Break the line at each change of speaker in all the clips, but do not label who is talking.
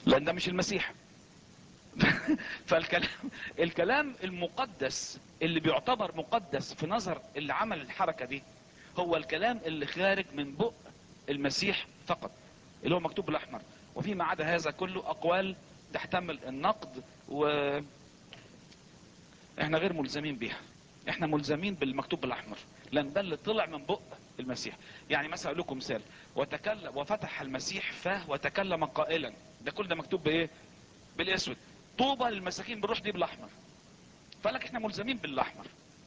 لان ده مش المسيح فالكلام الكلام المقدس اللي بيعتبر مقدس في نظر اللي عمل الحركة دي هو الكلام اللي خارج من بق المسيح فقط اللي هو مكتوب بالاحمر وفيما عدا هذا كله اقوال تحتمل النقد و احنا غير ملزمين بيها احنا ملزمين بالمكتوب بالاحمر لان ده اللي طلع من بق المسيح يعني مثلا اقول لكم مثال وتكلم وفتح المسيح فاه وتكلم قائلا ده كل ده مكتوب بايه بالاسود طوبى للمساكين بالروح دي بالاحمر فقالك احنا ملزمين بالاحمر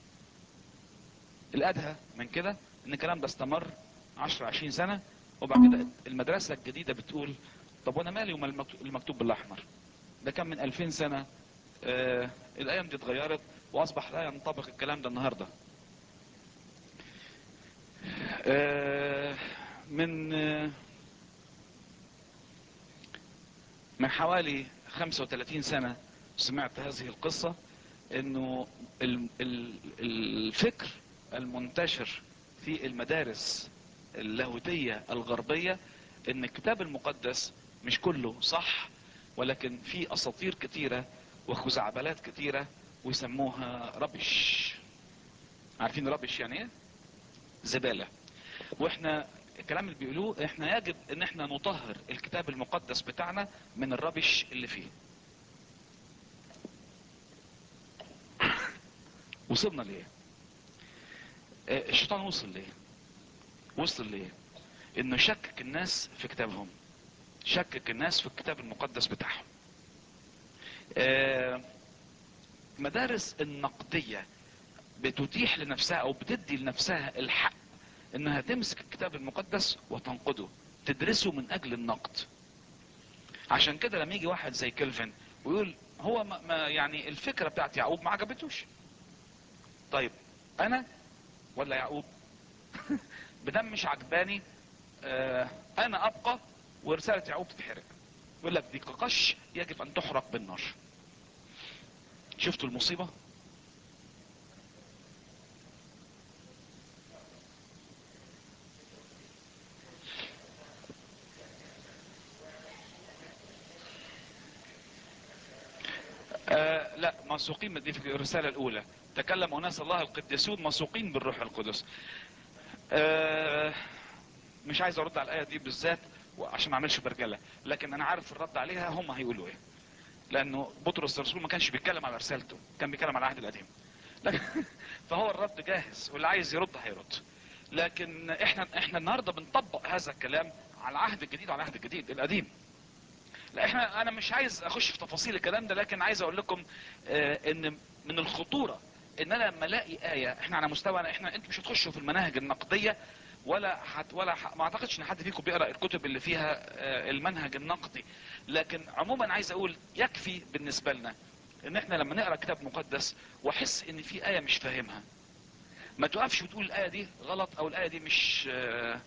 الادهى من كده ان الكلام ده استمر 10 20 سنه وبعد كده المدرسه الجديده بتقول طب وانا مالي وما المكتوب- المكتوب بالاحمر ده كان من 2000 سنه آه الايام دي اتغيرت واصبح لا ينطبق الكلام ده النهارده آه من آه من حوالي 35 سنة سمعت هذه القصة انه ال- ال- الفكر المنتشر في المدارس اللاهوتية الغربية ان الكتاب المقدس مش كله صح ولكن في اساطير كتيرة وخزعبلات كتيرة ويسموها ربش عارفين ربش يعني ايه زبالة واحنا الكلام اللي بيقولوه احنا يجب ان احنا نطهر الكتاب المقدس بتاعنا من الربش اللي فيه وصلنا ليه آه، الشيطان وصل ليه وصل ليه انه شكك الناس في كتابهم شكك الناس في الكتاب المقدس بتاعهم آه، مدارس النقدية بتتيح لنفسها او بتدي لنفسها الحق انها تمسك الكتاب المقدس وتنقده تدرسه من اجل النقد عشان كده لما يجي واحد زي كلفن ويقول هو ما ما يعني الفكرة بتاعت يعقوب ما عجبتوش طيب انا ولا يعقوب بدم مش عجباني آه انا ابقى ورسالة يعقوب تتحرق يقول لك دي قش يجب ان تحرق بالنار شفتوا المصيبة آه لا موثوقين دي في الرسالة الأولى تكلم أناس الله القديسون موثوقين بالروح القدس آه مش عايز أرد على الآية دي بالذات عشان ما أعملش برجلة لكن أنا عارف الرد عليها هم هيقولوا إيه لأنه بطرس الرسول ما كانش بيتكلم على رسالته كان بيتكلم على العهد القديم لكن فهو الرد جاهز واللي عايز يرد هيرد لكن احنا احنا النهارده بنطبق هذا الكلام على العهد الجديد وعلى العهد الجديد القديم لا احنا انا مش عايز اخش في تفاصيل الكلام ده لكن عايز اقول لكم اه ان من الخطورة ان انا لما الاقي آية احنا على مستوى احنا انتوا مش هتخشوا في المناهج النقدية ولا حت ولا ح... ما اعتقدش ان حد فيكم بيقرا الكتب اللي فيها اه المنهج النقدي لكن عموما عايز اقول يكفي بالنسبة لنا ان احنا لما نقرا كتاب مقدس واحس ان في آية مش فاهمها ما توقفش وتقول الآية دي غلط او الآية دي مش اه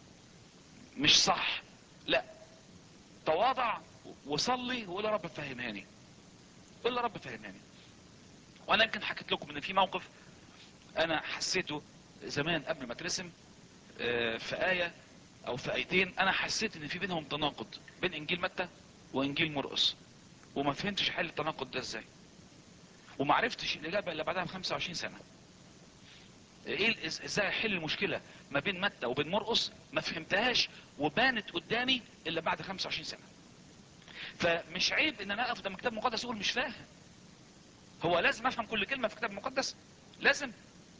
مش صح لا تواضع وصلي وقول يا رب فهمهاني قول يا رب فهمهاني وانا يمكن حكيت لكم ان في موقف انا حسيته زمان قبل ما اترسم آه، في آية او في آيتين انا حسيت ان في بينهم تناقض بين انجيل متى وانجيل مرقس وما فهمتش حل التناقض ده ازاي وما عرفتش الاجابة اللي بعدها ب 25 سنة ايه إز- ازاي احل المشكلة ما بين متى وبين مرقس ما فهمتهاش وبانت قدامي الا بعد 25 سنة فمش عيب ان انا اقف قدام كتاب مقدس اقول مش فاهم هو لازم افهم كل كلمة في كتاب مقدس لازم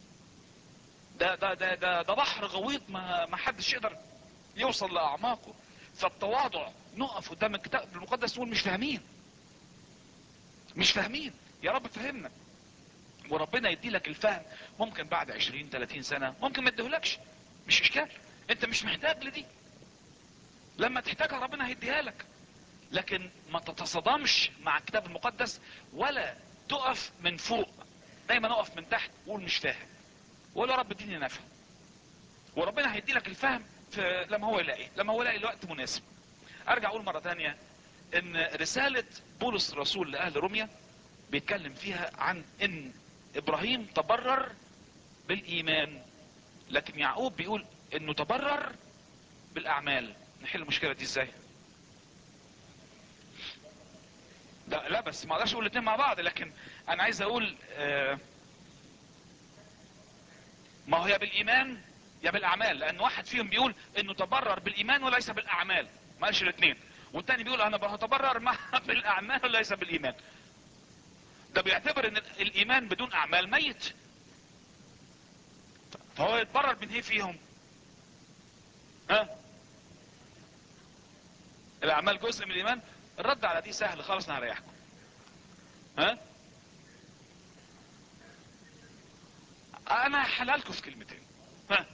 ده ده ده ده, ده بحر غويط ما ما حدش يقدر يوصل لاعماقه فالتواضع نقف قدام الكتاب المقدس نقول مش فاهمين مش فاهمين يا رب فهمنا وربنا يدي لك الفهم ممكن بعد 20 30 سنة ممكن ما يديهولكش مش اشكال انت مش محتاج لدي لما تحتاجها ربنا هيديها لك لكن ما تتصدمش مع الكتاب المقدس ولا تقف من فوق دايما اقف من تحت وقول مش فاهم وقول يا رب اديني نفهم وربنا هيدي لك الفهم في لما هو يلاقي لما هو يلاقي الوقت مناسب ارجع اقول مرة تانية ان رسالة بولس الرسول لاهل روميا بيتكلم فيها عن ان ابراهيم تبرر بالايمان لكن يعقوب بيقول انه تبرر بالاعمال نحل المشكلة دي ازاي لا, لا بس ما اقدرش اقول الاثنين مع بعض لكن انا عايز اقول آه ما هو يا بالايمان يا بالاعمال لان واحد فيهم بيقول انه تبرر بالايمان وليس بالاعمال ما قالش الاثنين والتاني بيقول انا بتبرر مع بالاعمال وليس بالايمان ده بيعتبر ان الايمان بدون اعمال ميت فهو يتبرر من ايه فيهم ها الاعمال جزء من الايمان الرد على دي سهل خالص انا هريحكم ها انا هحللكم في كلمتين ها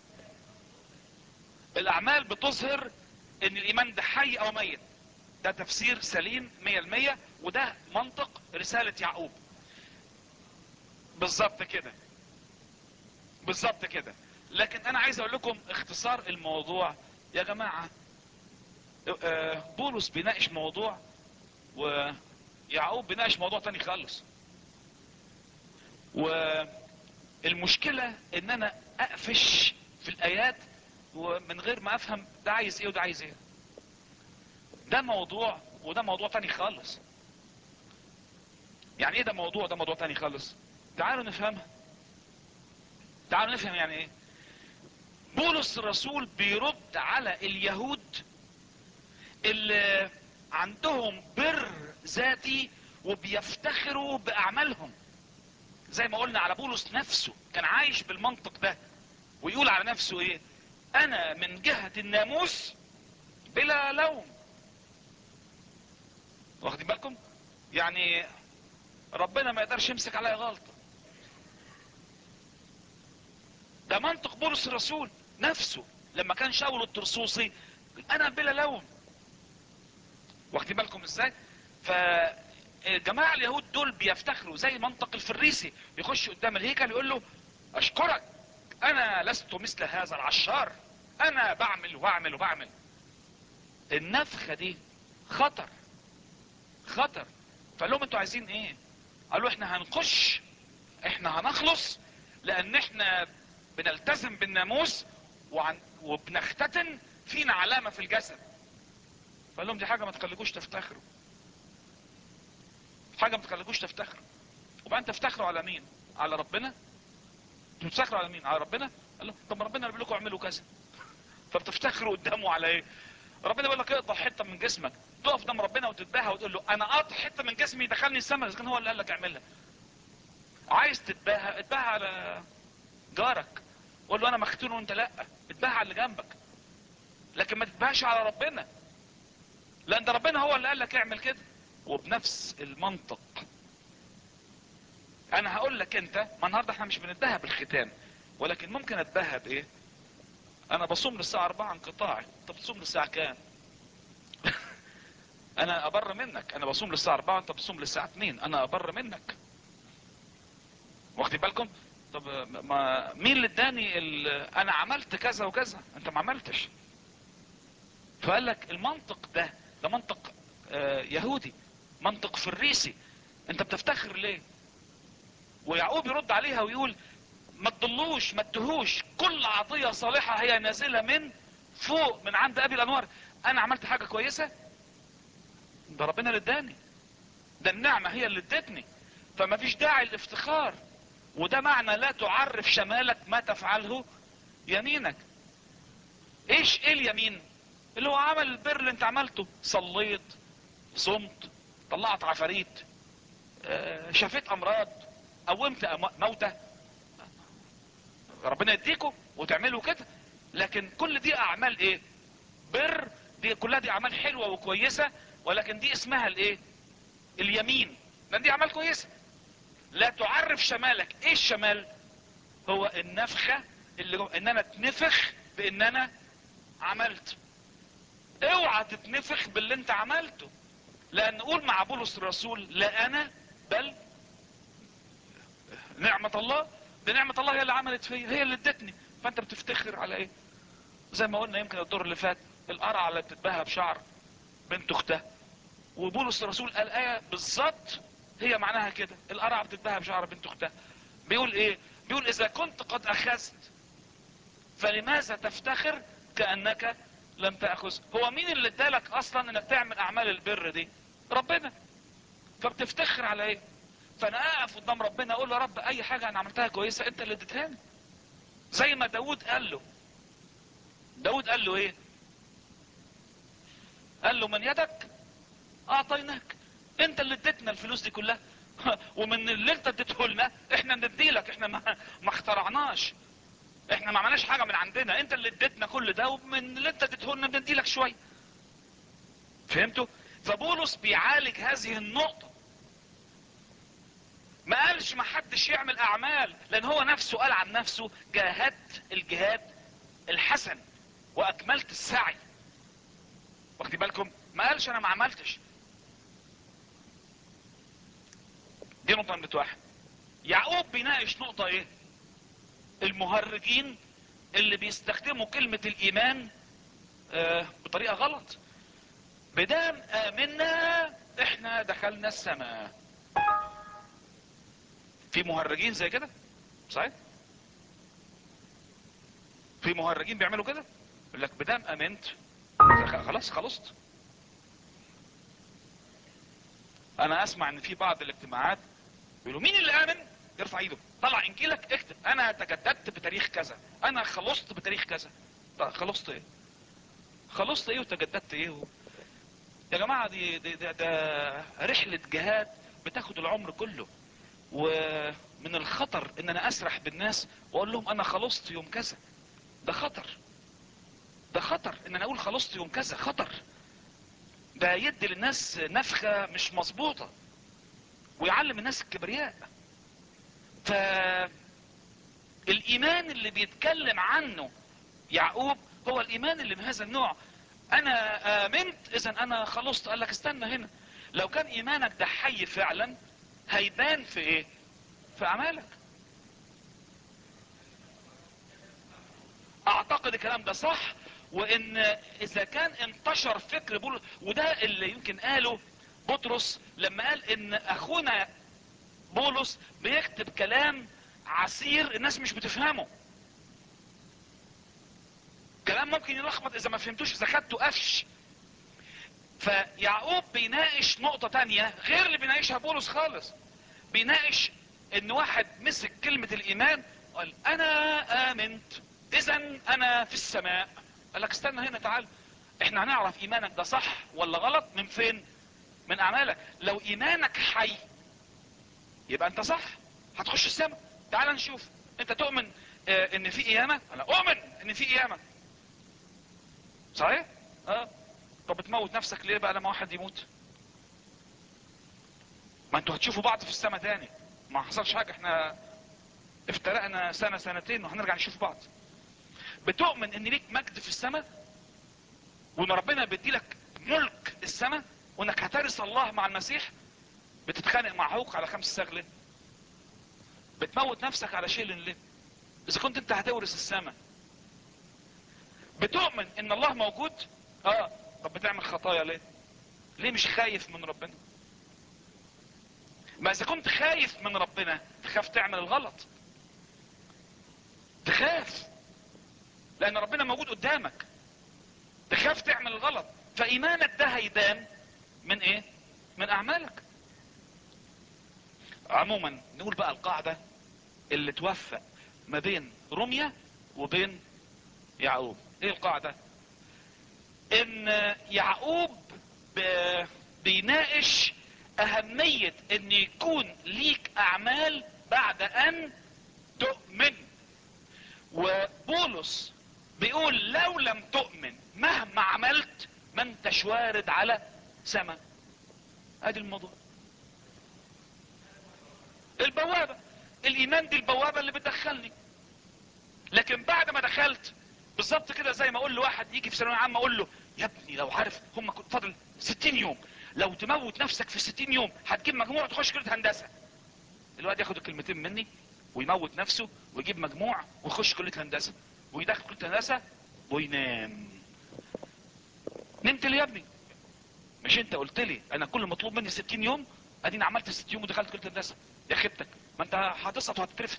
الاعمال بتظهر ان الايمان ده حي او ميت ده تفسير سليم مية المية وده منطق رسالة يعقوب بالظبط كده بالظبط كده لكن انا عايز اقول لكم اختصار الموضوع يا جماعة بولس بيناقش موضوع ويعقوب بيناقش موضوع تاني خالص والمشكلة ان انا اقفش في الايات ومن غير ما افهم ده عايز ايه وده عايز ايه ده موضوع وده موضوع تاني خالص يعني ايه ده موضوع ده موضوع تاني خالص تعالوا نفهمها تعالوا نفهم يعني ايه بولس الرسول بيرد على اليهود اللي عندهم بر ذاتي وبيفتخروا باعمالهم زي ما قلنا على بولس نفسه كان عايش بالمنطق ده ويقول على نفسه ايه انا من جهة الناموس بلا لوم واخدين بالكم يعني ربنا ما يقدرش يمسك عليا غلطة ده منطق بولس الرسول نفسه لما كان شاول الترسوسي انا بلا لوم واخدين بالكم ازاي فالجماعة اليهود دول بيفتخروا زي منطق الفريسي يخش قدام الهيكل يقول له اشكرك انا لست مثل هذا العشار انا بعمل واعمل وبعمل النفخة دي خطر خطر فقال لهم انتوا عايزين ايه قالوا احنا هنخش احنا هنخلص لان احنا بنلتزم بالناموس وعن وبنختتن فينا علامة في الجسد فقال لهم دي حاجة ما تخليكوش تفتخروا حاجة ما تخليكوش تفتخروا وبعدين تفتخروا على مين على ربنا انتوا بتفتخروا على مين على ربنا قال لهم طب ربنا بيقول لكم اعملوا كذا فبتفتخروا قدامه على ايه ربنا بيقول لك اقطع حته من جسمك تقف قدام ربنا وتتباهى وتقول له انا قاطع حته من جسمي يدخلني السماء اذا كان هو اللي قال لك اعملها عايز تتباهى اتباهى على جارك قول له انا مختون وانت لا اتباهى على اللي جنبك لكن ما تتباهاش على ربنا لان ده ربنا هو اللي قال لك اعمل كده وبنفس المنطق انا هقول لك انت ما النهارده احنا مش بنتباهى بالختان ولكن ممكن اتباهى بايه انا بصوم للساعة اربعة انقطاعي انت بتصوم للساعة كام انا ابر منك انا بصوم للساعة اربعة انت بتصوم للساعة اتنين انا ابر منك واخدين بالكم طب ما مين اللي اداني ال... انا عملت كذا وكذا انت ما عملتش فقال لك المنطق ده ده منطق آه يهودي منطق فريسي انت بتفتخر ليه ويعقوب يرد عليها ويقول ما تضلوش ما تدهوش كل عطية صالحة هي نازلة من فوق من عند ابي الانوار انا عملت حاجة كويسة ده ربنا اللي اداني ده النعمة هي اللي ادتني فما فيش داعي للافتخار وده معنى لا تعرف شمالك ما تفعله يمينك ايش ايه اليمين اللي هو عمل البر اللي انت عملته صليت صمت طلعت عفاريت اه شفيت امراض قومت موتى ربنا يديكم وتعملوا كده لكن كل دي اعمال ايه بر دي كلها دي اعمال حلوة وكويسة ولكن دي اسمها الايه اليمين لان دي اعمال كويسة لا تعرف شمالك ايه الشمال هو النفخة اللي جو... ان انا اتنفخ بان انا عملت اوعى تتنفخ باللي انت عملته لان قول مع بولس الرسول لا انا بل نعمة الله دي نعمة الله هي اللي عملت فيا هي اللي ادتني فانت بتفتخر على ايه زي ما قلنا يمكن الدور اللي فات القرعة اللي بتتباهى بشعر بنت اختها وبولس الرسول قال ايه بالظبط هي معناها كده القرعة بتتباهى بشعر بنت اختها بيقول ايه بيقول اذا كنت قد اخذت فلماذا تفتخر كأنك لم تأخذ هو مين اللي ادالك اصلا انك تعمل اعمال البر دي ربنا فبتفتخر على ايه فانا اقف قدام ربنا اقول له يا رب اي حاجة انا عملتها كويسة انت اللي اديتهاني زي ما داود قال له داود قال له ايه قال له من يدك اعطيناك انت اللي اديتنا الفلوس دي كلها ومن اللي انت اديته لنا احنا ندي لك احنا ما, ما اخترعناش احنا ما عملناش حاجه من عندنا انت اللي اديتنا كل ده ومن اللي انت اديته لنا بندي لك شويه فهمتوا فبولس بيعالج هذه النقطه ما قالش ما حدش يعمل اعمال لان هو نفسه قال عن نفسه جاهدت الجهاد الحسن واكملت السعي واخدين بالكم ما قالش انا ما عملتش دي نقطة نمرة واحد يعقوب بيناقش نقطة ايه المهرجين اللي بيستخدموا كلمة الايمان آه بطريقة غلط بدام امنا احنا دخلنا السماء في مهرجين زي كده صحيح في مهرجين بيعملوا كده يقول لك بدام امنت خلاص خلصت انا اسمع ان في بعض الاجتماعات بيقولوا مين اللي امن يرفع ايده طلع انجيلك اكتب انا تجددت بتاريخ كذا انا خلصت بتاريخ كذا طيب خلصت ايه خلصت ايه وتجددت ايه و... يا جماعة دي, دي, دي ده رحلة جهاد بتاخد العمر كله ومن الخطر ان انا اسرح بالناس واقول لهم انا خلصت يوم كذا ده خطر ده خطر ان انا اقول خلصت يوم كذا خطر ده يدي للناس نفخة مش مظبوطة ويعلم الناس الكبرياء ف الايمان اللي بيتكلم عنه يعقوب هو الايمان اللي من هذا النوع انا امنت اذا انا خلصت قال لك استنى هنا لو كان ايمانك ده حي فعلا هيبان في ايه في اعمالك اعتقد الكلام ده صح وان اذا كان انتشر فكر بولس وده اللي يمكن قاله بطرس لما قال ان اخونا بولس بيكتب كلام عسير الناس مش بتفهمه كلام ممكن يلخبط اذا ما فهمتوش اذا خدته قفش فيعقوب بيناقش نقطة تانية غير اللي بيناقشها بولس خالص بيناقش ان واحد مسك كلمة الايمان قال انا امنت اذا انا في السماء قال لك استنى هنا تعال احنا هنعرف ايمانك ده صح ولا غلط من فين من اعمالك لو ايمانك حي يبقى انت صح هتخش السماء تعال نشوف انت تؤمن اه ان في قيامة انا اؤمن ان في قيامة صحيح اه طب بتموت نفسك ليه بقى لما واحد يموت ما انتوا هتشوفوا بعض في السماء تاني ما حصلش حاجة احنا افترقنا سنة سنتين وهنرجع نشوف بعض بتؤمن ان ليك مجد في السماء وان ربنا بيدي لك ملك السماء وانك هترث الله مع المسيح بتتخانق مع عوق على خمس ساغ ليه بتموت نفسك على شيء ليه اذا كنت انت هتورث السماء بتؤمن ان الله موجود اه طب بتعمل خطايا ليه ليه مش خايف من ربنا ما اذا كنت خايف من ربنا تخاف تعمل الغلط تخاف لان ربنا موجود قدامك تخاف تعمل الغلط فايمانك ده هيبان من ايه من اعمالك عموما نقول بقى القاعدة اللي توفق ما بين رمية وبين يعقوب ايه القاعدة ان يعقوب بيناقش اهمية ان يكون ليك اعمال بعد ان تؤمن وبولس بيقول لو لم تؤمن مهما عملت ما انتش وارد على سما ادي الموضوع البوابة الايمان دي البوابة اللي بتدخلني لكن بعد ما دخلت بالظبط كده زي ما اقول لواحد يجي في ثانويه عامه اقول له يا ابني لو عارف هم كنت فاضل 60 يوم لو تموت نفسك في 60 يوم هتجيب مجموع تخش كليه هندسه الواد ياخد الكلمتين مني ويموت نفسه ويجيب مجموع ويخش كليه هندسه ويدخل كليه هندسه وينام نمت ليه يا ابني مش انت قلت لي انا كل مطلوب مني 60 يوم اديني عملت 60 يوم ودخلت كليه هندسه يا خيبتك ما انت هتسقط وهتترفد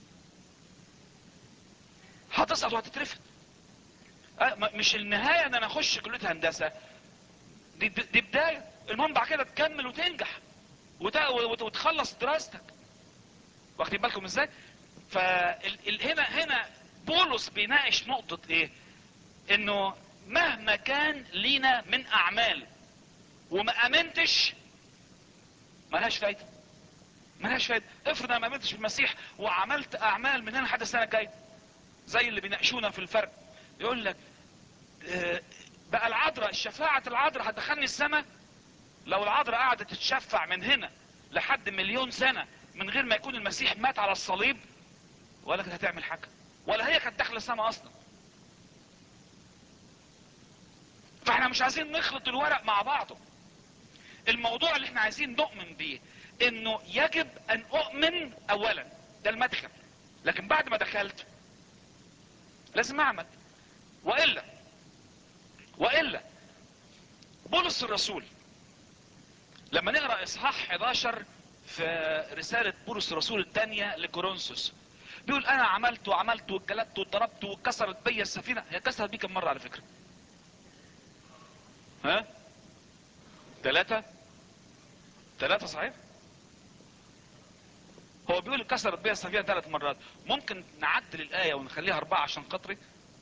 هتسقط وهتترفد أه مش النهايه ان انا اخش كليه هندسه دي, دي بدايه المهم بعد كده تكمل وتنجح وتخلص دراستك واخدين بالكم ازاي فهنا هنا بولس بيناقش نقطة ايه انه مهما كان لينا من اعمال وما امنتش ملهاش فايدة ملهاش فايدة افرض انا ما امنتش بالمسيح وعملت اعمال من هنا لحد السنة الجاية زي اللي بيناقشونا في الفرق يقول لك اه بقى العذراء الشفاعة العذراء هتدخلني السماء لو العذراء قعدت تتشفع من هنا لحد مليون سنة من غير ما يكون المسيح مات على الصليب ولا كانت هتعمل حاجة ولا هي كانت داخله السماء اصلا فاحنا مش عايزين نخلط الورق مع بعضه الموضوع اللي احنا عايزين نؤمن بيه انه يجب ان اؤمن اولا ده المدخل لكن بعد ما دخلت لازم اعمل والا والا بولس الرسول لما نقرا اصحاح 11 في رسالة بولس الرسول الثانية لكورنثوس بيقول انا عملت وعملت واتجلدت واتضربت واتكسرت بيا السفينة هي اتكسرت بيه كم مرة على فكرة ها ثلاثة ثلاثة صحيح هو بيقول اتكسرت بيا السفينة ثلاث مرات ممكن نعدل الآية ونخليها أربعة عشان خاطري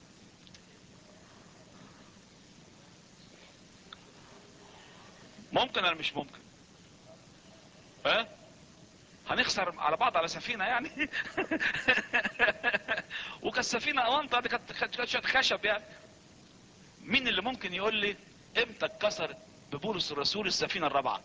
ممكن ولا مش ممكن ها هنخسر على بعض على سفينة يعني وكانت سفينة اوانطة دي كانت شوية خشب يعني مين اللي ممكن يقول لي امتى اتكسرت ببولس الرسول السفينة الرابعة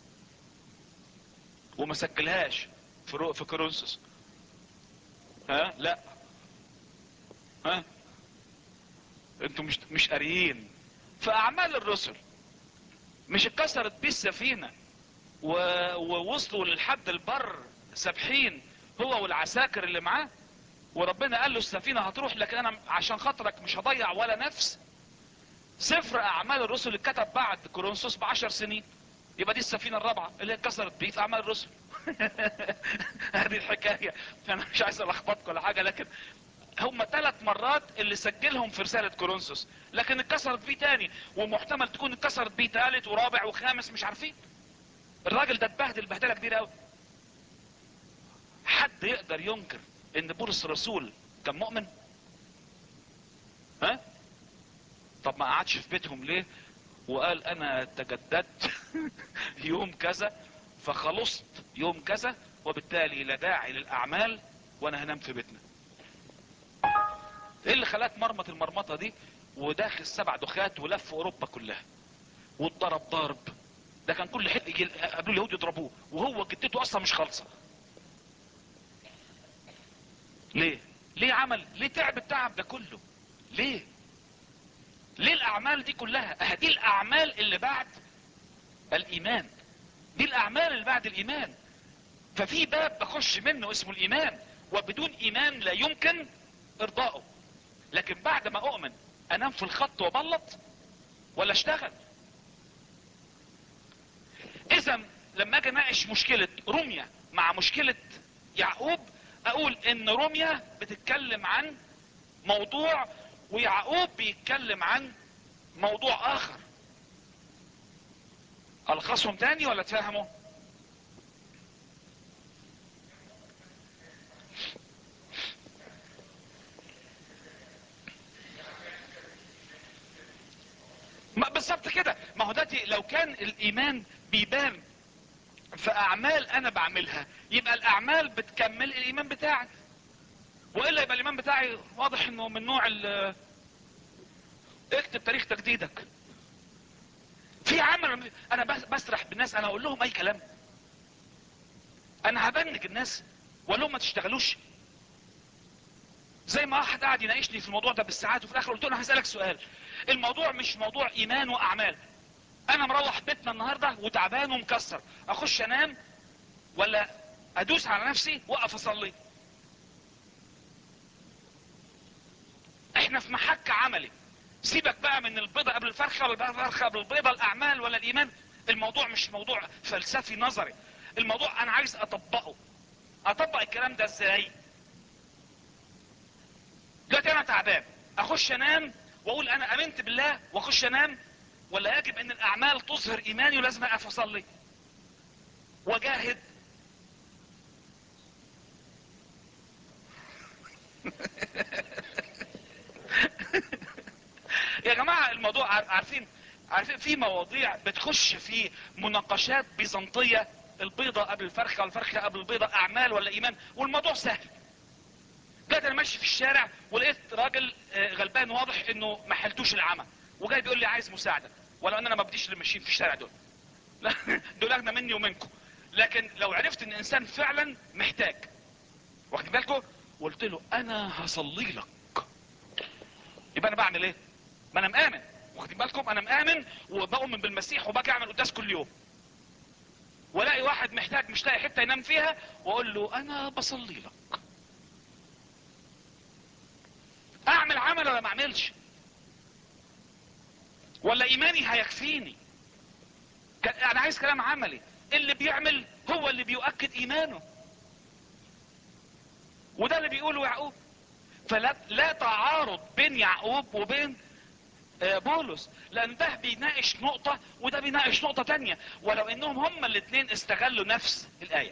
وما سجلهاش في في كورنثوس ها لا ها انتوا مش مش قاريين في اعمال الرسل مش اتكسرت بيه السفينه ووصلوا للحد البر سابحين هو والعساكر اللي معاه وربنا قال له السفينة هتروح لكن انا عشان خاطرك مش هضيع ولا نفس سفر اعمال الرسل اتكتب بعد كورنثوس بعشر سنين يبقى دي السفينة الرابعة اللي اتكسرت بيه في اعمال الرسل هذه الحكاية انا مش عايز الخبطكم ولا حاجة لكن هم ثلاث مرات اللي سجلهم في رسالة كورنثوس لكن اتكسرت بيه تاني ومحتمل تكون اتكسرت بيه ثالث ورابع وخامس مش عارفين الراجل ده اتبهدل بهدله كبيره قوي حد يقدر ينكر ان بولس الرسول كان مؤمن ها طب ما قعدش في بيتهم ليه وقال انا تجددت يوم كذا فخلصت يوم كذا وبالتالي لا داعي للاعمال وانا هنام في بيتنا ايه اللي خلاه مرمط المرمطه دي وداخل سبع دخات ولف اوروبا كلها واتضرب ضرب ده كان كل حته يجي قبل اليهود يضربوه وهو جدته اصلا مش خالصه ليه ليه عمل ليه تعب التعب ده كله ليه ليه الاعمال دي كلها دي الاعمال اللي بعد الايمان دي الاعمال اللي بعد الايمان ففي باب بخش منه اسمه الايمان وبدون ايمان لا يمكن ارضائه لكن بعد ما اؤمن انام في الخط وبلط ولا اشتغل اذا لما اجي اناقش مشكلة روميا مع مشكلة يعقوب اقول ان روميا بتتكلم عن موضوع ويعقوب بيتكلم عن موضوع اخر الخصهم تاني ولا تفهموا ما بالظبط كده ما هو دلوقتي لو كان الايمان بيبان في اعمال انا بعملها يبقى الاعمال بتكمل الايمان بتاعي والا يبقى الايمان بتاعي واضح انه من نوع ال اكتب تاريخ تجديدك في عمل انا بسرح بالناس انا اقول لهم اي كلام انا هبنج الناس واقول لهم ما تشتغلوش زي ما واحد قاعد يناقشني في الموضوع ده بالساعات وفي الاخر قلت له انا هسالك سؤال الموضوع مش موضوع ايمان واعمال انا مروح بيتنا النهاردة وتعبان ومكسر اخش انام ولا ادوس على نفسي واقف اصلي احنا في محك عملي سيبك بقى من البيضة قبل الفرخة ولا الفرخة قبل البيضة الاعمال ولا الايمان الموضوع مش موضوع فلسفي نظري الموضوع انا عايز اطبقه اطبق الكلام ده ازاي دلوقتي انا تعبان اخش انام واقول انا امنت بالله واخش انام ولا يجب ان الاعمال تظهر ايماني ولازم اقف اصلي وجاهد يا جماعة الموضوع عارفين عارفين في مواضيع بتخش في مناقشات بيزنطية البيضة قبل الفرخة والفرخة قبل البيضة اعمال ولا ايمان والموضوع سهل جات انا ماشي في الشارع ولقيت راجل غلبان واضح انه ما حلتوش العمى وجاي بيقول لي عايز مساعدة ولو ان انا ما بديش اللي ماشيين في الشارع دول لا دول اغنى مني ومنكم لكن لو عرفت ان انسان فعلا محتاج واخد بالكم قلت له انا هصلي لك يبقى انا بعمل ايه ما انا مآمن واخدين بالكم انا مآمن وبؤمن بالمسيح وباجي اعمل قداس كل يوم والاقي واحد محتاج مش لاقي حته ينام فيها واقول له انا بصلي لك اعمل عمل ولا ما اعملش ولا ايماني هيكفيني انا عايز كلام عملي اللي بيعمل هو اللي بيؤكد ايمانه وده اللي بيقوله يعقوب فلا لا تعارض بين يعقوب وبين بولس لان ده بيناقش نقطة وده بيناقش نقطة تانية ولو انهم هما الاثنين استغلوا نفس الاية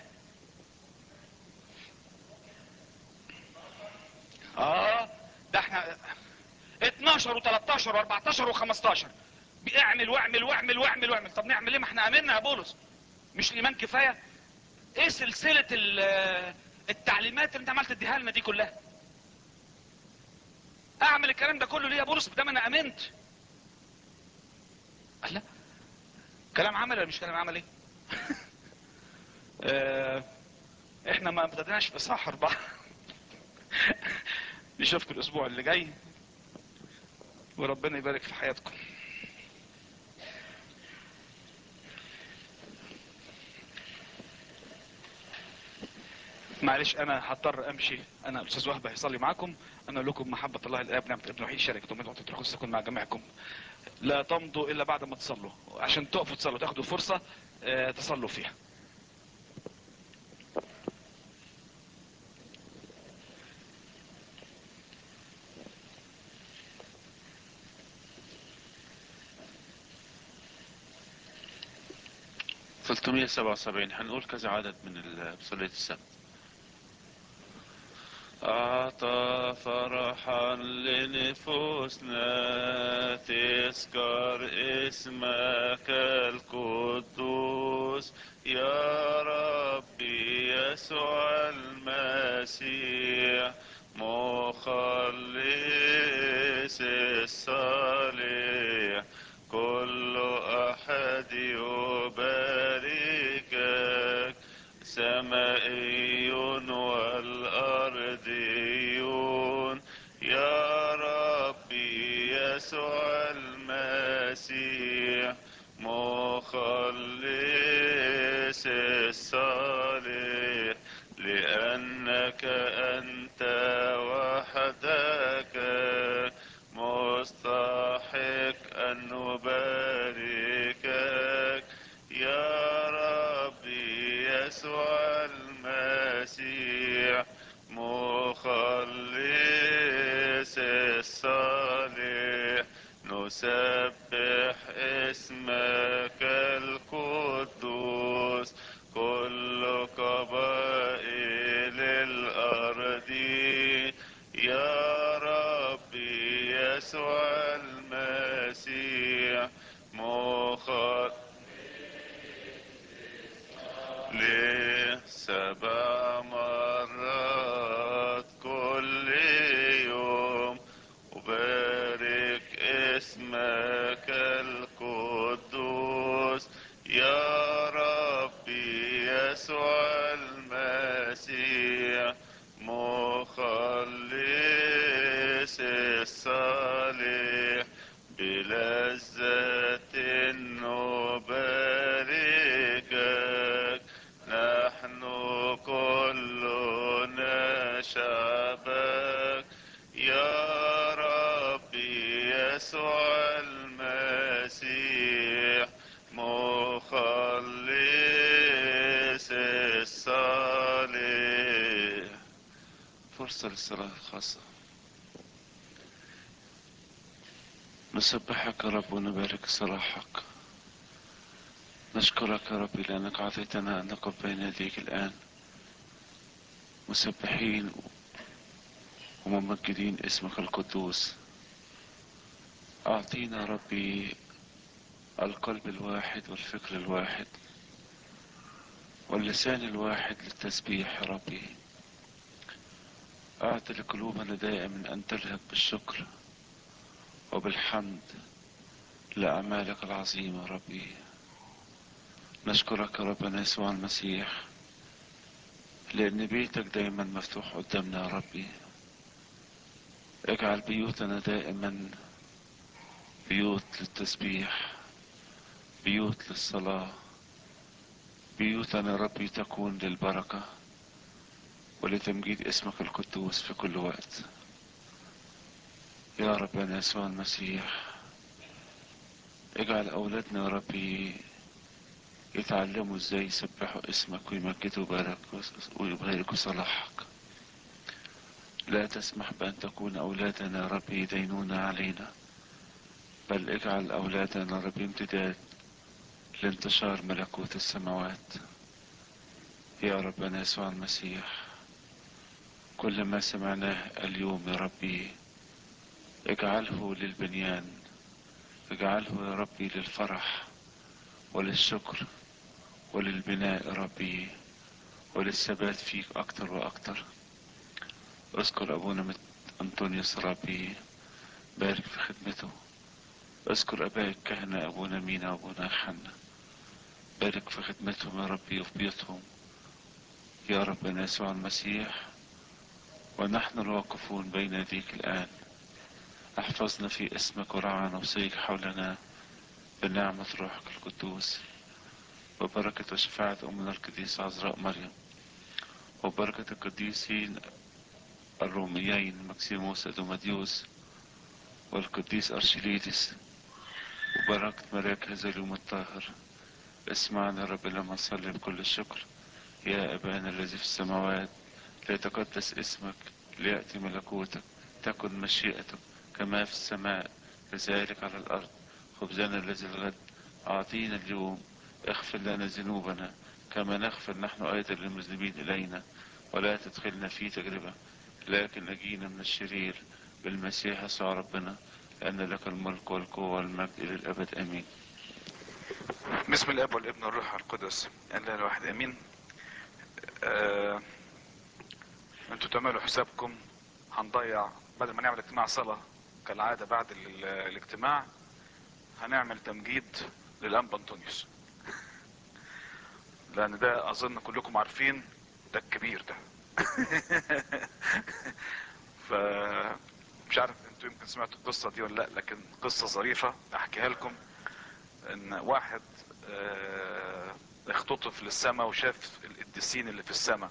اه ده احنا 12 و13 و14 و15 بيعمل واعمل واعمل واعمل واعمل طب نعمل ايه ما احنا امنا يا بولس مش الايمان كفاية ايه سلسلة التعليمات اللي انت عمال تديها لنا دي كلها اعمل الكلام ده كله ليه يا بولس بدام انا امنت لا كلام عمل ولا مش كلام عملي اه احنا ما ابتديناش في صح اربعة نشوفكم الاسبوع اللي جاي وربنا يبارك في حياتكم معلش انا هضطر امشي انا الاستاذ وهبه هيصلي معاكم انا اقول لكم محبه الله الاب نعمه ابن وحيد شركه ومن وقت تروحوا تكون مع جميعكم لا تمضوا الا بعد ما تصلوا عشان تقفوا تصلوا تاخدوا فرصه اه تصلوا فيها
ثلاثمية سبعة وسبعين هنقول كذا عدد من بصلية السبت أعطى فرحا لنفوسنا تذكر اسمك القدوس يا ربي يسوع المسيح مخلص الصالح كل أحد يباركك سمائي والأرضيون يا ربي يسوع المسيح مخلص الصالح لأنك أنت وحدك مستحق أن نباركك يا ربي يسوع المسيح مخلص الصالح نسبح اسمك القدوس كل قبائل الأرض يا ربي يسوع المسيح مخلص لسبع مرات كل يوم وبارك اسمك القدوس يا ربي يسوع المسيح مخلص الصالح بلذة نباركك نحن كلنا شعبك يا ربي يسوع المسيح مخلص الصالح فرصة للصلاة الخاصة نسبحك يا رب ونبارك صلاحك نشكرك يا ربي لأنك أعطيتنا أن نقف بين يديك الآن مسبحين وممجدين اسمك القدوس أعطينا يا ربي القلب الواحد والفكر الواحد واللسان الواحد للتسبيح يا ربي أعط لقلوبنا دائما أن تلهب بالشكر وبالحمد لأعمالك العظيمة يا ربي نشكرك يا ربنا يسوع المسيح لأن بيتك دايما مفتوح قدامنا يا ربي اجعل بيوتنا دائما بيوت للتسبيح بيوت للصلاة بيوتنا يا ربي تكون للبركة ولتمجيد اسمك القدوس في كل وقت يا ربنا يسوع المسيح اجعل أولادنا يا ربي يتعلموا ازاي يسبحوا اسمك ويمجدوا بارك ويباركوا صلاحك لا تسمح بأن تكون أولادنا يا ربي يدينون علينا بل اجعل أولادنا يا ربي امتداد لانتشار ملكوت السماوات يا ربنا يسوع المسيح كل ما سمعناه اليوم يا ربي اجعله للبنيان اجعله يا ربي للفرح وللشكر وللبناء يا ربي وللثبات فيك اكتر واكتر اذكر ابونا مت- انطونيوس ربي بارك في خدمته اذكر اباء الكهنة ابونا مينا وابونا حنا بارك في خدمتهم يا ربي وفي بيوتهم يا ربنا يسوع المسيح ونحن الواقفون بين يديك الآن احفظنا في اسمك ورعانا وسيك حولنا بنعمة روحك القدوس وبركة وشفاعة أمنا القديسة عذراء مريم وبركة القديسين الروميين مكسيموس أدوماديوس والقديس أرشليدس وبركة ملاك هذا اليوم الطاهر اسمعنا يا رب لما نصلي بكل الشكر يا أبانا الذي في السماوات ليتقدس اسمك ليأتي ملكوتك تكن مشيئتك كما في السماء كذلك على الأرض خبزنا الذي الغد أعطينا اليوم اغفر لنا ذنوبنا كما نغفر نحن أيضا للمذنبين إلينا ولا تدخلنا في تجربة لكن نجينا من الشرير بالمسيح يسوع ربنا لأن لك الملك والقوة والمجد إلى الأبد آمين
بسم الاب والابن والروح القدس الله الواحد امين آه، انتوا تعملوا حسابكم هنضيع بدل ما نعمل اجتماع صلاة كالعادة بعد ال- الاجتماع هنعمل تمجيد للانبا انطونيوس لان ده اظن كلكم عارفين ده الكبير ده ف مش عارف انتوا يمكن سمعتوا القصة دي ولا لا لكن قصة ظريفة احكيها لكم ان واحد آه، اختطف للسماء وشاف القديسين اللي في السماء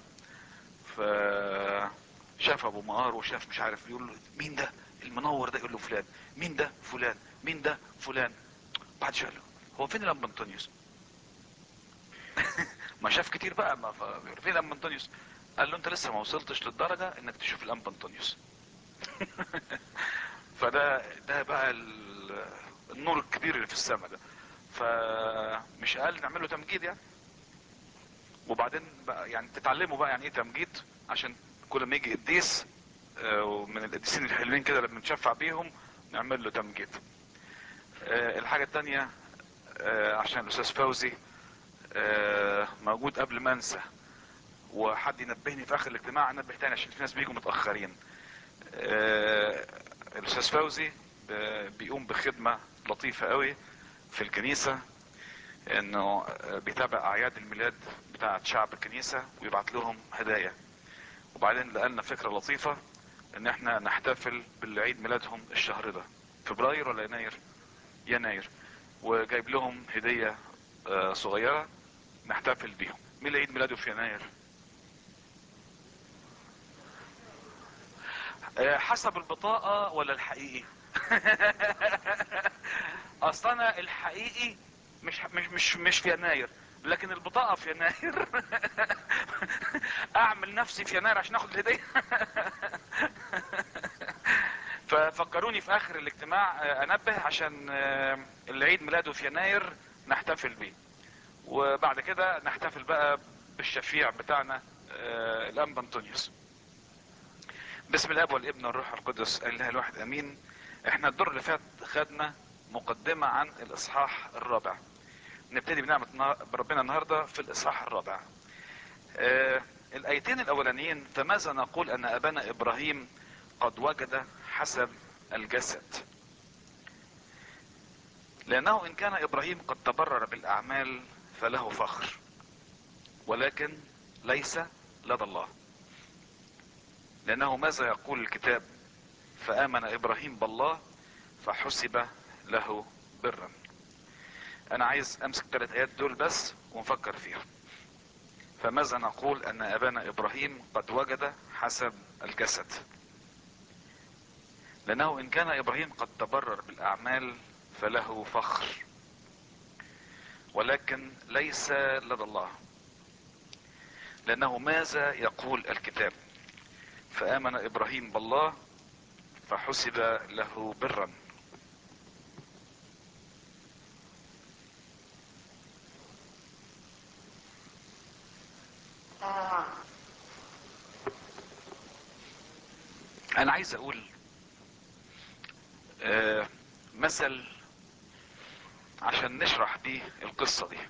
فشاف ابو مقار وشاف مش عارف يقول له مين ده المنور ده يقول له فلان مين ده فلان مين ده فلان بعد شويه قال له هو فين الانبا انطونيوس ما شاف كتير بقى ما ف- بيقول فين الانبا انطونيوس قال له انت لسه ما وصلتش للدرجه انك تشوف الانبا انطونيوس فده ده بقى ال- النور الكبير اللي في السماء ده فمش قال نعمل له تمجيد يعني وبعدين بقى يعني تتعلموا بقى يعني ايه تمجيد عشان كل ما يجي قديس آه، ومن القديسين الحلوين كده اللي بنتشفع بيهم نعمل له تمجيد آه، الحاجة التانية آه، عشان الاستاذ فوزي آه، موجود قبل ما انسى وحد ينبهني في اخر الاجتماع انبه تاني عشان في ناس بيجوا متاخرين آه، الاستاذ فوزي ب- بيقوم بخدمة لطيفة قوي في الكنيسة انه آه، بيتابع اعياد الميلاد بتاعة شعب الكنيسة ويبعت لهم هدايا وبعدين لقالنا فكرة لطيفة ان احنا نحتفل بالعيد ميلادهم الشهر ده فبراير ولا يناير يناير وجايب لهم هدية آه، صغيرة نحتفل بيهم مين اللي عيد ميلاده في يناير آه، حسب البطاقة ولا الحقيقي اصل انا الحقيقي مش مش مش مش في يناير لكن البطاقة في يناير اعمل نفسي في يناير عشان اخد الهدية ففكروني في اخر الاجتماع آه، انبه عشان آه، اللي عيد ميلاده في يناير نحتفل بيه وبعد كده نحتفل بقى بالشفيع بتاعنا آه، الانبا انطونيوس بسم الاب والابن والروح القدس الاله الواحد امين احنا الدور اللي فات خدنا مقدمة عن الاصحاح الرابع نبتدي بنعمة نا- بربنا النهاردة في الاصحاح الرابع آه، الايتين الاولانيين فماذا نقول ان ابانا ابراهيم قد وجد حسب الجسد لانه ان كان ابراهيم قد تبرر بالاعمال فله فخر ولكن ليس لدى الله لانه ماذا يقول الكتاب فامن ابراهيم بالله فحسب له برا انا عايز امسك ثلاث ايات دول بس ونفكر فيهم فماذا نقول ان ابانا ابراهيم قد وجد حسب الجسد لانه ان كان ابراهيم قد تبرر بالاعمال فله فخر ولكن ليس لدى الله لانه ماذا يقول الكتاب فامن ابراهيم بالله فحسب له برا انا عايز اقول آه، مثل عشان نشرح بيه القصة دي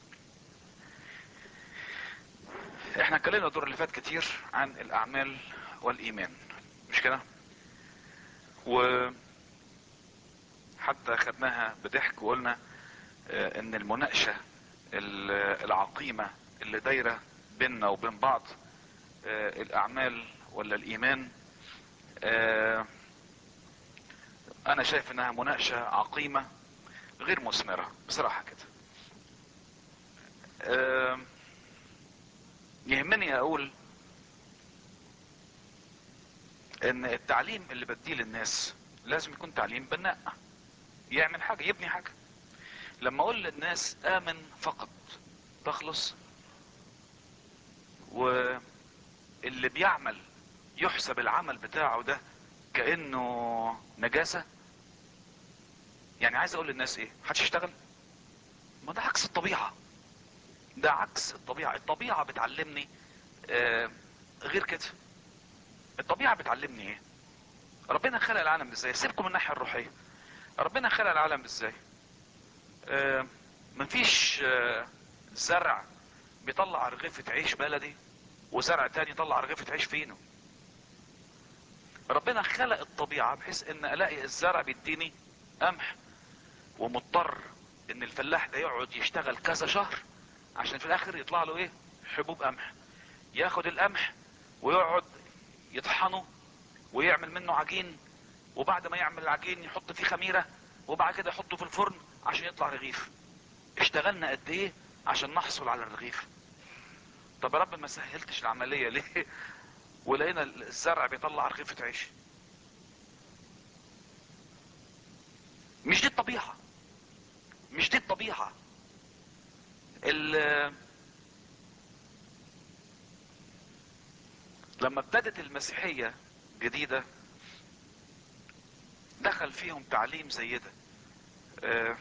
احنا اتكلمنا الدور اللي فات كتير عن الاعمال والايمان مش كده و حتى خدناها بضحك وقلنا آه، ان المناقشة ال- العقيمة اللي دايرة بيننا وبين بعض آه، الاعمال ولا الايمان آه، انا شايف انها مناقشة عقيمة غير مثمرة بصراحة كده آه، يهمني اقول ان التعليم اللي بديه للناس لازم يكون تعليم بناء يعمل حاجة يبني حاجة لما اقول للناس امن فقط تخلص واللي بيعمل يحسب العمل بتاعه ده كأنه نجاسة يعني عايز اقول للناس ايه هتشتغل ما ده عكس الطبيعة ده عكس الطبيعة الطبيعة بتعلمني آه غير كده الطبيعة بتعلمني ايه ربنا خلق العالم ازاي سيبكم من الناحية الروحية ربنا خلق العالم ازاي آه مفيش آه زرع بيطلع رغيفة عيش بلدي وزرع تاني يطلع رغيفة عيش فينه ربنا خلق الطبيعة بحيث ان الاقي الزرع بيديني قمح ومضطر ان الفلاح ده يقعد يشتغل كذا شهر عشان في الاخر يطلع له ايه حبوب قمح ياخد القمح ويقعد يطحنه ويعمل منه عجين وبعد ما يعمل العجين يحط فيه خميرة وبعد كده يحطه في الفرن عشان يطلع رغيف اشتغلنا قد ايه عشان نحصل على الرغيف طب يا رب ما سهلتش العملية ليه ولقينا الزرع بيطلع رغيفة عيش مش دي الطبيعة مش دي الطبيعة ال- لما ابتدت المسيحية جديدة دخل فيهم تعليم زي ده اه،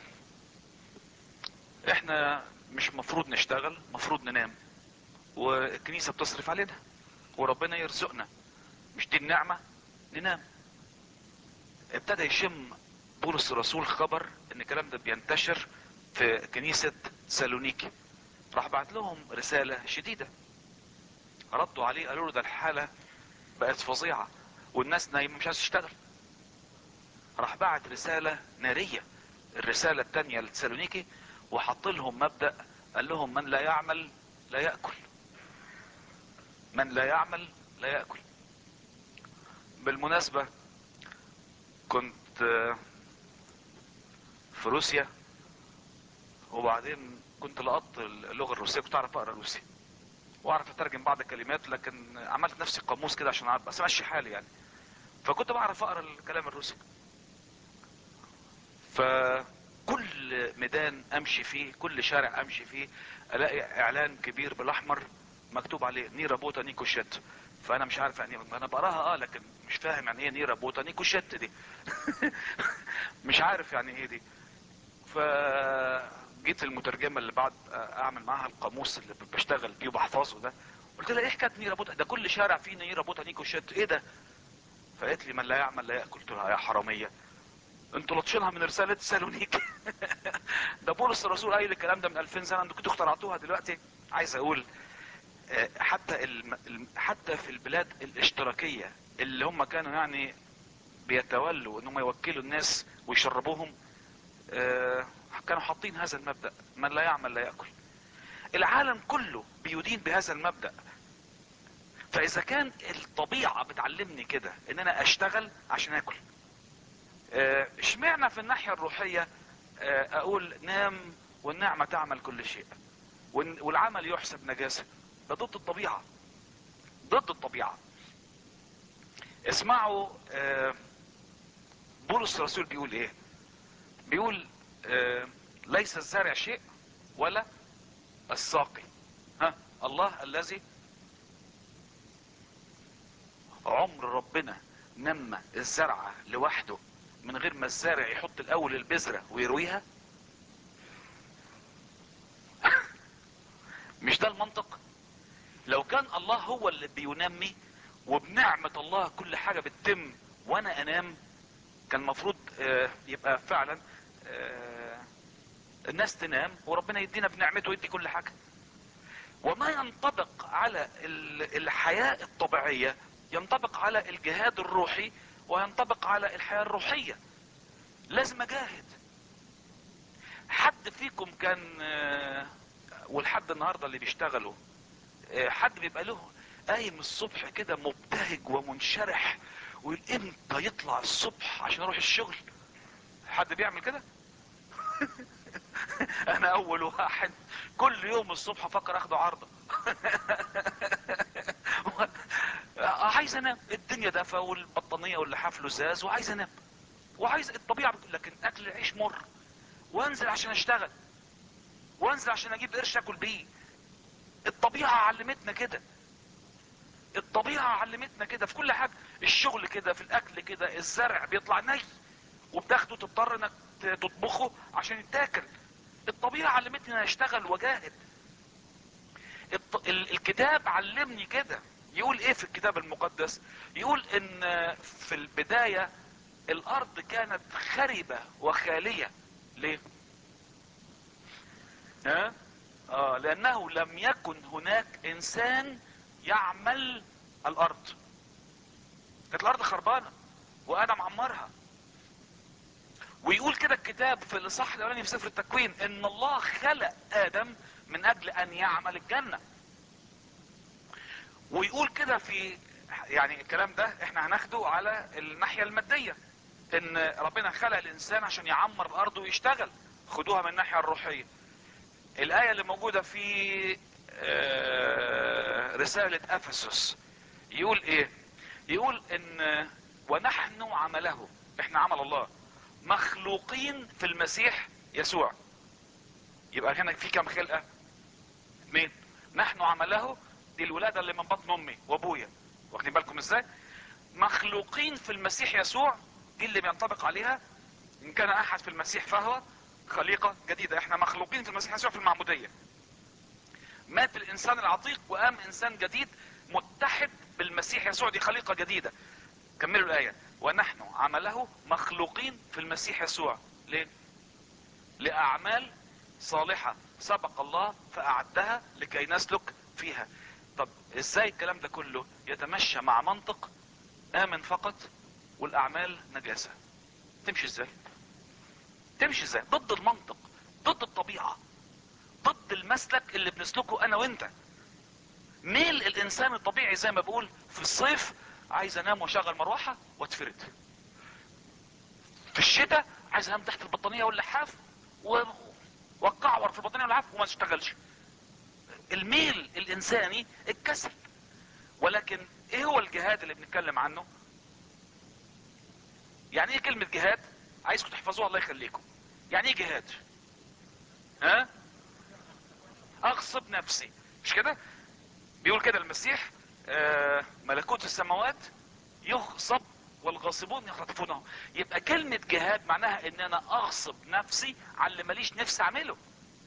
احنا مش مفروض نشتغل مفروض ننام والكنيسة بتصرف علينا وربنا يرزقنا مش دي النعمة ننام ابتدى يشم بولس الرسول خبر ان الكلام ده بينتشر في كنيسة سالونيكي راح بعت لهم رسالة شديدة ردوا عليه قالوا له ده الحالة بقت فظيعة والناس نايمة مش عايز تشتغل راح بعت رسالة نارية الرسالة التانية لتسالونيكي وحط لهم مبدأ قال لهم من لا يعمل لا يأكل من لا يعمل لا يأكل بالمناسبة كنت آه، في روسيا وبعدين كنت لقطت اللغة الروسية كنت اعرف اقرا روسي واعرف اترجم بعض الكلمات لكن عملت نفسي قاموس كده عشان اعرف بس ماشي حالي يعني فكنت بعرف اقرا الكلام الروسي فكل ميدان امشي فيه كل شارع امشي فيه الاقي اعلان كبير بالاحمر مكتوب عليه نيرا بوتا نيكوشيت فانا مش عارف يعني انا بقراها اه لكن مش فاهم يعني ايه نيرا بوتا نيكوشيت دي مش عارف يعني ايه دي ف جيت المترجمه اللي بعد اعمل معاها القاموس اللي بشتغل بيه وبحفظه ده قلت لها ايه حكايه نيره بوتا ده كل شارع فيه نيره بوتانيكو شت ايه ده فقالت لي من لا يعمل لا ياكل قلت لها يا حراميه انتوا لطشينها من رساله سالونيك ده بولس الرسول قايل الكلام ده من 2000 سنه انتوا كنتوا اخترعتوها دلوقتي عايز اقول آه، حتى الم... الم- حتى في البلاد الاشتراكيه اللي هم كانوا يعني بيتولوا ان هم يوكلوا الناس ويشربوهم آه، كانوا حاطين هذا المبدا من لا يعمل لا ياكل العالم كله بيدين بهذا المبدا فاذا كان الطبيعه بتعلمني كده ان انا اشتغل عشان اكل آه، اشمعنى في الناحيه الروحيه آه، اقول نام والنعمه تعمل كل شيء والن- والعمل يحسب نجاسه ده ضد الطبيعه ضد الطبيعه اسمعوا آه، بولس الرسول بيقول ايه بيقول آه، ليس الزارع شيء ولا الساقي ها الله الذي عمر ربنا نمى الزرعة لوحده من غير ما الزارع يحط الاول البذرة ويرويها مش ده المنطق لو كان الله هو اللي بينمي وبنعمة الله كل حاجة بتتم وانا انام كان المفروض آه، يبقى فعلا آه، الناس تنام وربنا يدينا بنعمته ويدي كل حاجة وما ينطبق على ال- الحياة الطبيعية ينطبق على الجهاد الروحي وينطبق على الحياة الروحية لازم اجاهد حد فيكم كان آه، ولحد النهاردة اللي بيشتغلوا آه، حد بيبقى له قايم الصبح كده مبتهج ومنشرح ويقول امتى يطلع الصبح عشان اروح الشغل حد بيعمل كده انا اول واحد كل يوم الصبح افكر اخده عرضه عايز انام الدنيا دافئه والبطانيه واللحاف لزاز وعايز انام وعايز الطبيعه بتقول لكن اكل العيش مر وانزل عشان اشتغل وانزل عشان اجيب قرش اكل بيه الطبيعه علمتنا كده الطبيعه علمتنا كده في كل حاجه الشغل كده في الاكل كده الزرع بيطلع ني وبتاخده تضطر انك تطبخه عشان يتاكل الطبيعه علمتني ان اشتغل واجاهد الط- ال- الكتاب علمني كده يقول ايه في الكتاب المقدس يقول ان في البداية الارض كانت خربة وخالية ليه ها اه لانه لم يكن هناك انسان يعمل الارض كانت الارض خربانة وانا معمرها ويقول كده الكتاب في الاصحاح الاولاني في سفر التكوين ان الله خلق ادم من اجل ان يعمل الجنه ويقول كده في يعني الكلام ده احنا هناخده على الناحية المادية ان ربنا خلق الانسان عشان يعمر الارض ويشتغل خدوها من الناحية الروحية الاية اللي موجودة في آه، رسالة افسس يقول ايه يقول ان ونحن عمله احنا عمل الله مخلوقين في المسيح يسوع يبقى هنا في كم خلقة مين نحن عمله دي الولادة اللي من بطن امي وابويا واخدين بالكم ازاي مخلوقين في المسيح يسوع دي اللي بينطبق عليها ان كان احد في المسيح فهو خليقة جديدة احنا مخلوقين في المسيح يسوع في المعمودية مات الانسان العتيق وقام انسان جديد متحد بالمسيح يسوع دي خليقة جديدة كملوا الاية ونحن عمله مخلوقين في المسيح يسوع ليه لاعمال صالحة سبق الله فاعدها لكي نسلك فيها طب ازاي الكلام ده كله يتمشى مع منطق امن فقط والاعمال نجاسة تمشي ازاي تمشي ازاي ضد المنطق ضد الطبيعة ضد المسلك اللي بنسلكه انا وانت ميل الانسان الطبيعي زي ما بقول في الصيف عايز انام واشغل مروحة واتفرد في الشتاء عايز انام تحت البطانية واللحاف و... واقعور في البطانية واللحاف وما اشتغلش الميل الانساني الكسل ولكن ايه هو الجهاد اللي بنتكلم عنه يعني ايه كلمة جهاد عايزكم تحفظوها الله يخليكم يعني ايه جهاد ها اغصب نفسي مش كده بيقول كده المسيح آه ملكوت السماوات يغصب والغاصبون يخطفونه يبقى كلمة جهاد معناها ان انا اغصب نفسي على اللي ماليش نفسي اعمله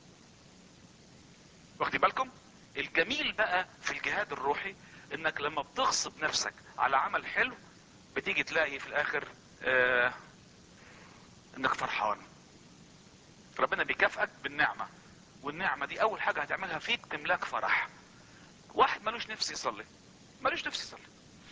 واخدين بالكم الجميل بقى في الجهاد الروحي انك لما بتغصب نفسك على عمل حلو بتيجي تلاقي في الاخر آه انك فرحان ربنا بيكافئك بالنعمة والنعمة دي اول حاجة هتعملها فيك تملاك فرح واحد ملوش نفس يصلي ملوش نفس يصلي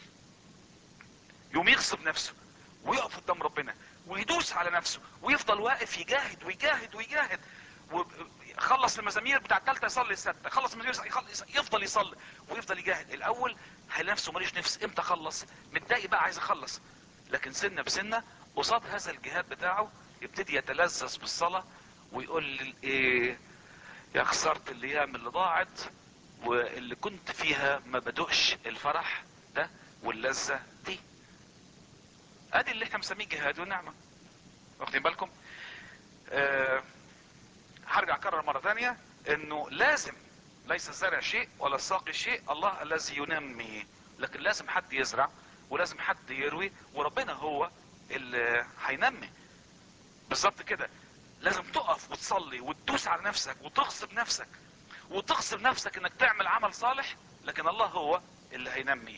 يوم يغصب نفسه ويقف قدام ربنا ويدوس على نفسه ويفضل واقف يجاهد ويجاهد ويجاهد وخلص المزامير بتاع التالتة يصلي الستة خلص المزامير يخلص- يفضل يصلي ويفضل يجاهد الاول هيلاقي نفسه ماليش نفس امتى اخلص متضايق بقى عايز اخلص لكن سنة بسنة قصاد هذا الجهاد بتاعه يبتدي يتلذذ بالصلاة ويقول لي ايه يا خسرت الايام اللي ضاعت واللي كنت فيها ما بدقش الفرح ده واللذة دي ادي اللي احنا مسميه جهاد ونعمة واخدين بالكم آه هرجع اكرر مرة تانية انه لازم ليس الزرع شيء ولا الساقي شيء الله الذي ينمي لكن لازم حد يزرع ولازم حد يروي وربنا هو اللي هينمي بالظبط كده لازم تقف وتصلي وتدوس على نفسك وتغصب نفسك وتغصب نفسك انك تعمل عمل صالح لكن الله هو اللي هينميه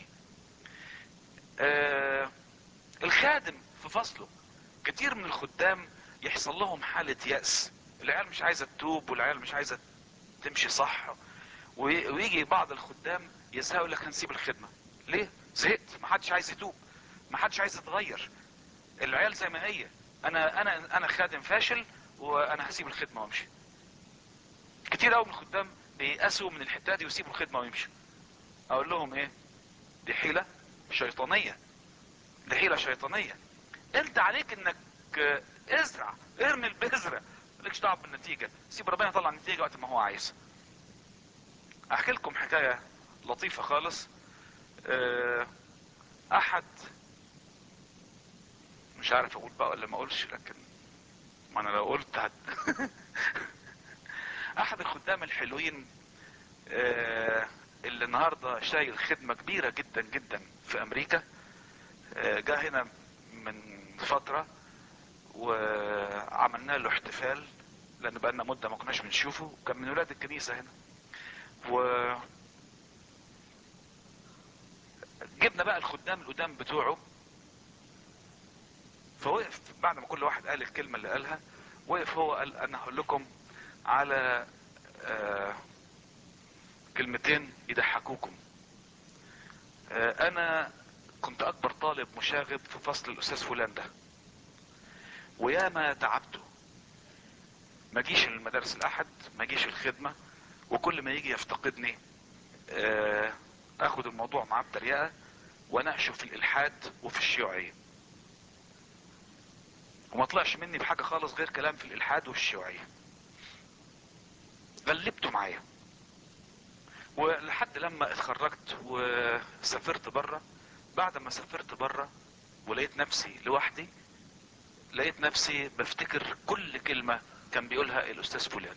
آه الخادم في فصله كتير من الخدام يحصل لهم حالة يأس العيال مش عايزة تتوب والعيال مش عايزة تمشي صح وي- ويجي بعض الخدام يزهقوا يقول لك هنسيب الخدمة ليه؟ زهقت ما حدش عايز يتوب ما حدش عايز يتغير العيال زي ما هي انا انا انا خادم فاشل وانا هسيب الخدمة وامشي كتير قوي من الخدام بييأسوا من الحتة دي ويسيبوا الخدمة ويمشوا اقول لهم ايه دي حيلة شيطانية دي حيلة شيطانية انت عليك انك آه، ازرع ارمي البذرة مالكش دعوه بالنتيجة سيب ربنا يطلع النتيجة وقت ما هو عايز احكي لكم حكاية لطيفة خالص آه، احد مش عارف اقول بقى ولا ما اقولش لكن ما انا لو قلت هت... احد الخدام الحلوين آه، اللي النهاردة شايل خدمة كبيرة جدا جدا في امريكا آه، جه هنا من فترة وعملنا له احتفال لان بقالنا مدة ما كناش بنشوفه كان من ولاد الكنيسة هنا و جبنا بقى الخدام القدام بتوعه فوقف بعد ما كل واحد قال الكلمة اللي قالها وقف هو قال انا هقول لكم على آه كلمتين يضحكوكم آه انا كنت اكبر طالب مشاغب في فصل الاستاذ فلان ده وياما تعبته ما جيش المدارس الاحد ما جيش الخدمة وكل ما يجي يفتقدني آه، اخد الموضوع معاه بطريقة واناقشه في الالحاد وفي الشيوعية وما طلعش مني بحاجة خالص غير كلام في الالحاد والشيوعية غلبته معايا ولحد لما اتخرجت وسافرت بره بعد ما سافرت بره ولقيت نفسي لوحدي لقيت نفسي بفتكر كل كلمة كان بيقولها الاستاذ فلان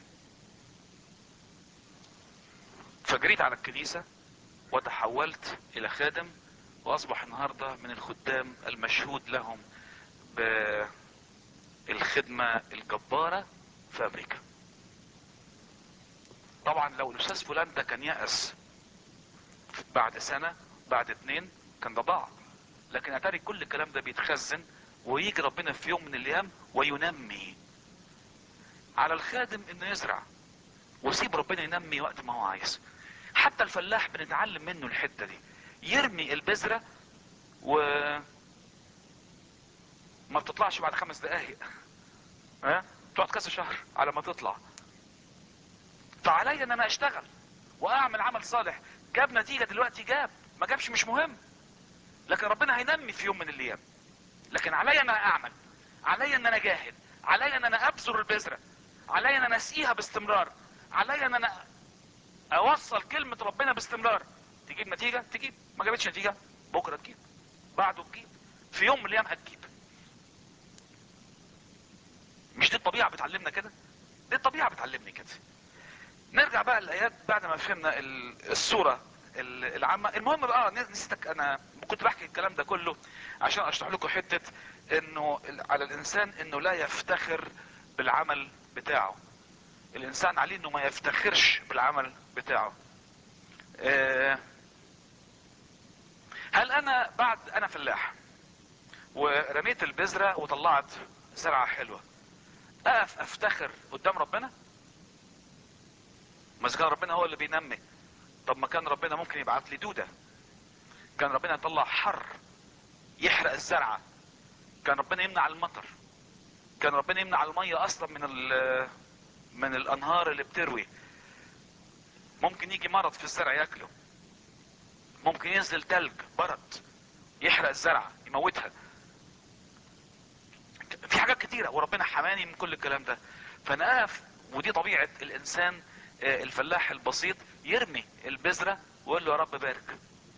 فجريت على الكنيسة وتحولت الى خادم واصبح النهاردة من الخدام المشهود لهم بالخدمة الجبارة في امريكا طبعا لو الاستاذ فلان ده كان يأس بعد سنة بعد اتنين كان ده ضاع لكن اتاري كل الكلام ده بيتخزن ويجي ربنا في يوم من الايام وينمي على الخادم انه يزرع ويسيب ربنا ينمي وقت ما هو عايز حتى الفلاح بنتعلم منه الحتة دي يرمي البذرة و ما بتطلعش بعد خمس دقايق ها تقعد كذا شهر على ما تطلع فعلي ان انا اشتغل واعمل عمل صالح جاب نتيجة دلوقتي جاب ما جابش مش مهم لكن ربنا هينمي في يوم من الايام لكن علي ان انا اعمل علي ان انا اجاهد علي ان انا ابذر البذرة علي ان انا اسقيها باستمرار علي ان انا اوصل كلمة ربنا باستمرار تجيب نتيجة تجيب ما جابتش نتيجة بكرة تجيب بعده تجيب في يوم من الايام هتجيب مش دي الطبيعة بتعلمنا كده دي الطبيعة بتعلمني كده نرجع بقى الايات بعد ما فهمنا ال- الصورة ال- العامة المهم بقى نسيتك انا كنت بحكي الكلام ده كله عشان اشرح لكم حتة انه ال- على الانسان انه لا يفتخر بالعمل بتاعه الانسان عليه انه ما يفتخرش بالعمل بتاعه آه، هل انا بعد انا فلاح ورميت البذرة وطلعت زرعة حلوة اقف افتخر قدام ربنا ما إذا كان ربنا هو اللي بينمي طب ما كان ربنا ممكن يبعت لي دودة كان ربنا يطلع حر يحرق الزرعة كان ربنا يمنع المطر كان ربنا يمنع المية اصلا من ال- من الانهار اللي بتروي ممكن يجي مرض في الزرع ياكله ممكن ينزل تلج برد يحرق الزرعة يموتها في حاجات كتيرة وربنا حماني من كل الكلام ده فانا اقف ودي طبيعة الانسان آه، الفلاح البسيط يرمي البذرة ويقول له يا رب بارك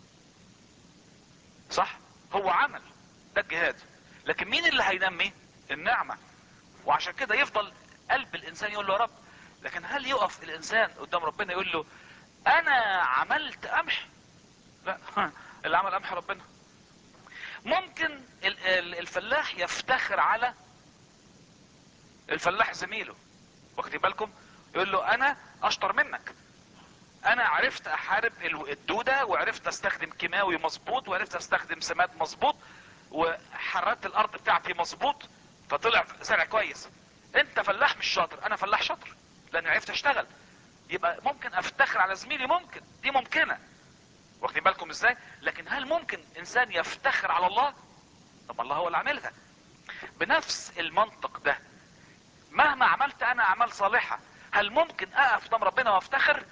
صح هو عمل ده الجهاد لكن مين اللي هينمي النعمة وعشان كده يفضل قلب الانسان يقول له يا رب لكن هل يقف الانسان قدام ربنا يقول له انا عملت قمح لا اللي عمل قمح ربنا ممكن ال- ال- الفلاح يفتخر على الفلاح زميله واخدين بالكم يقول له انا اشطر منك انا عرفت احارب ال- الدودة وعرفت استخدم كيماوي مظبوط وعرفت استخدم سماد مظبوط وحررت الارض بتاعتي مظبوط فطلع زرع كويس انت فلاح مش شاطر انا فلاح شاطر لاني عرفت اشتغل يبقى ممكن افتخر على زميلي ممكن دي ممكنة واخدين بالكم ازاي لكن هل ممكن انسان يفتخر على الله طب الله هو اللي عاملها بنفس المنطق ده مهما عملت انا اعمال صالحة هل ممكن اقف قدام ربنا وافتخر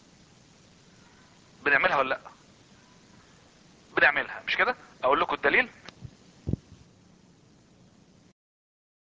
بنعملها ولا لا بنعملها مش كده اقول لكم الدليل